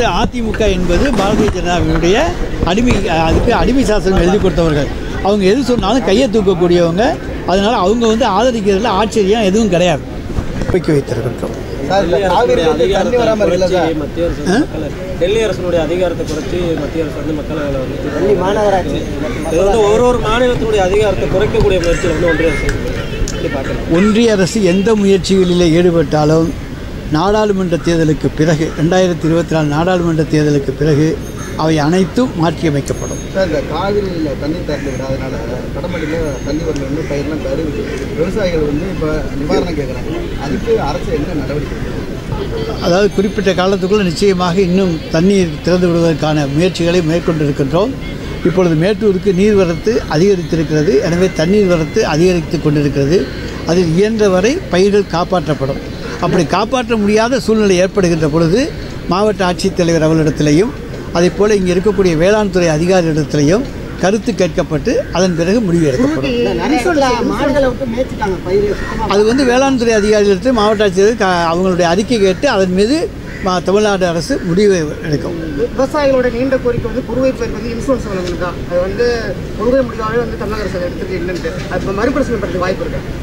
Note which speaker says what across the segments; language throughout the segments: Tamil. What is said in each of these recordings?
Speaker 1: வந்து அதிமுக என்பது பாரதிய ஜனதாவினுடைய அடிமை அதுக்கு அடிமை சாசனம் எழுதி கொடுத்தவர்கள் அவங்க எது சொன்னாலும் கையை தூக்கக்கூடியவங்க அதனால் அவங்க வந்து ஆதரிக்கிறதுல ஆச்சரியம் எதுவும் கிடையாது ஒப்புக்கை வைத்திருக்கின்றோம்
Speaker 2: சார் இந்த காவிரி வந்து தண்ணி வராம இருக்குல்ல சார்
Speaker 3: மத்திய அரசு வந்து மக்களை டெல்லி அரசனுடைய அதிகாரத்தை குறைச்சி மத்திய அரசு வந்து மக்களை வந்து
Speaker 2: டெல்லி மாநகராட்சி
Speaker 3: இது வந்து ஒரு ஒரு மாநிலத்தினுடைய அதிகாரத்தை குறைக்கக்கூடிய முயற்சியில் வந்து ஒன்றிய அரசு எப்படி பார்க்கலாம்
Speaker 1: ஒன்றிய அரசு எந்த முயற்சிகளில் ஈடுபட்டாலும் நாடாளுமன்ற தேர்தலுக்கு பிறகு ரெண்டாயிரத்தி இருபத்தி நாலு நாடாளுமன்ற தேர்தலுக்கு பிறகு அவை அனைத்தும் மாற்றியமைக்கப்படும்
Speaker 2: சார் இந்த காவிரியில் தண்ணி திறந்து விடாதனால கடமடியில் தண்ணி வரலன்னு பயிரெல்லாம் கருவுது விவசாயிகள் வந்து இப்போ நிவாரணம் கேட்குறாங்க அதுக்கு அரசு என்ன நடவடிக்கை எடுக்குது?
Speaker 1: அதாவது குறிப்பிட்ட காலத்துக்குள்ள நிச்சயமாக இன்னும் தண்ணீர் திறந்து விடுவதற்கான முயற்சிகளை மேற்கொண்டிருக்கின்றோம் இப்பொழுது மேட்டூருக்கு நீர்வரத்து அதிகரித்திருக்கிறது எனவே தண்ணீர் வரத்து அதிகரித்து கொண்டிருக்கிறது அதில் இயன்ற வரை பயிர்கள் காப்பாற்றப்படும் அப்படி காப்பாற்ற முடியாத சூழ்நிலை ஏற்படுகின்ற பொழுது மாவட்ட ஆட்சித்தலைவர் அவர்களிடத்திலையும் அதே போல் இங்கே இருக்கக்கூடிய வேளாண் துறை அதிகாரிகளிடத்திலையும் கருத்து கேட்கப்பட்டு அதன் பிறகு முடிவு எடுக்கப்படும்
Speaker 2: மாடுகளை விட்டு மேய்ச்சிட்டாங்க பயிர் சுத்தமாக
Speaker 1: அது வந்து வேளாண் துறை அதிகாரிகளிடத்தில் மாவட்ட ஆட்சியர் க- அவங்களுடைய அறிக்கை கேட்டு அதன் மீது ம- தமிழ்நாடு அரசு முடிவு எடுக்கும்
Speaker 4: விவசாயிகளோட நீண்ட கோரிக்கை வந்து குறுவை பயிர் வந்து இன்சூரன்ஸ் வழங்கணும் தான் அது வந்து கொள்கை முடிவாகவே வந்து தமிழக அரசு அதை எடுத்துட்டு இல்லைன்ட்டு அது இப்போ மறுபரிசீலனை பண்ணுறதுக்கு வாய்ப்பு இருக்கு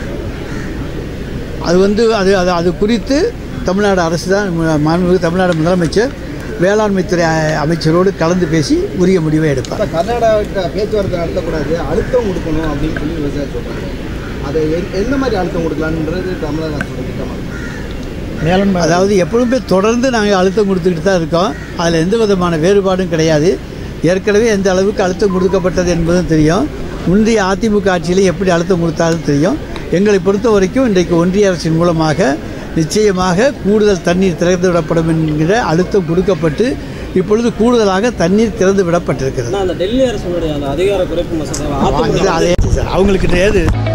Speaker 1: அது வந்து அது அது அது குறித்து தமிழ்நாடு அரசு தான் ம- மாண்புமிகு தமிழ்நாடு முதலமைச்சர் வேளாண்மைத்துறை அ- அமைச்சரோடு கலந்து பேசி உரிய முடிவை எடுப்பார்
Speaker 2: இப்போ கர்நாடகா பேச்சுவார்த்தை நடத்தக்கூடாது அழுத்தம் கொடுக்கணும் அப்படின்னு சொல்லி விவசாயி சொல்கிறாங்க அதை எ- எந்த மாதிரி அழுத்தம் கொடுக்கலான்றது தமிழக அரசோட திட்டமாக
Speaker 1: அதாவது எப்பொழுதுமே தொடர்ந்து நாங்கள் அழுத்தம் கொடுத்துக்கிட்டு தான் இருக்கோம் அதில் எந்த விதமான வேறுபாடும் கிடையாது ஏற்கனவே எந்த அளவுக்கு அழுத்தம் கொடுக்கப்பட்டது என்பதும் தெரியும் முந்தைய அதிமுக ஆட்சியிலே எப்படி அழுத்தம் கொடுத்தாலும் தெரியும் எங்களை பொறுத்த வரைக்கும் இன்றைக்கு ஒன்றிய அரசின் மூலமாக நிச்சயமாக கூடுதல் தண்ணீர் திறந்து விடப்படும் என்கிற அழுத்தம் கொடுக்கப்பட்டு இப்பொழுது கூடுதலாக தண்ணீர் திறந்து விடப்பட்டிருக்கிறது
Speaker 3: ஆனால் அந்த டெல்லி அரசனுடைய அந்த அதிகார குறைப்பு மசோதாவை
Speaker 1: வாங்குறது அதே சார் அவங்களுக்கு கிடையாது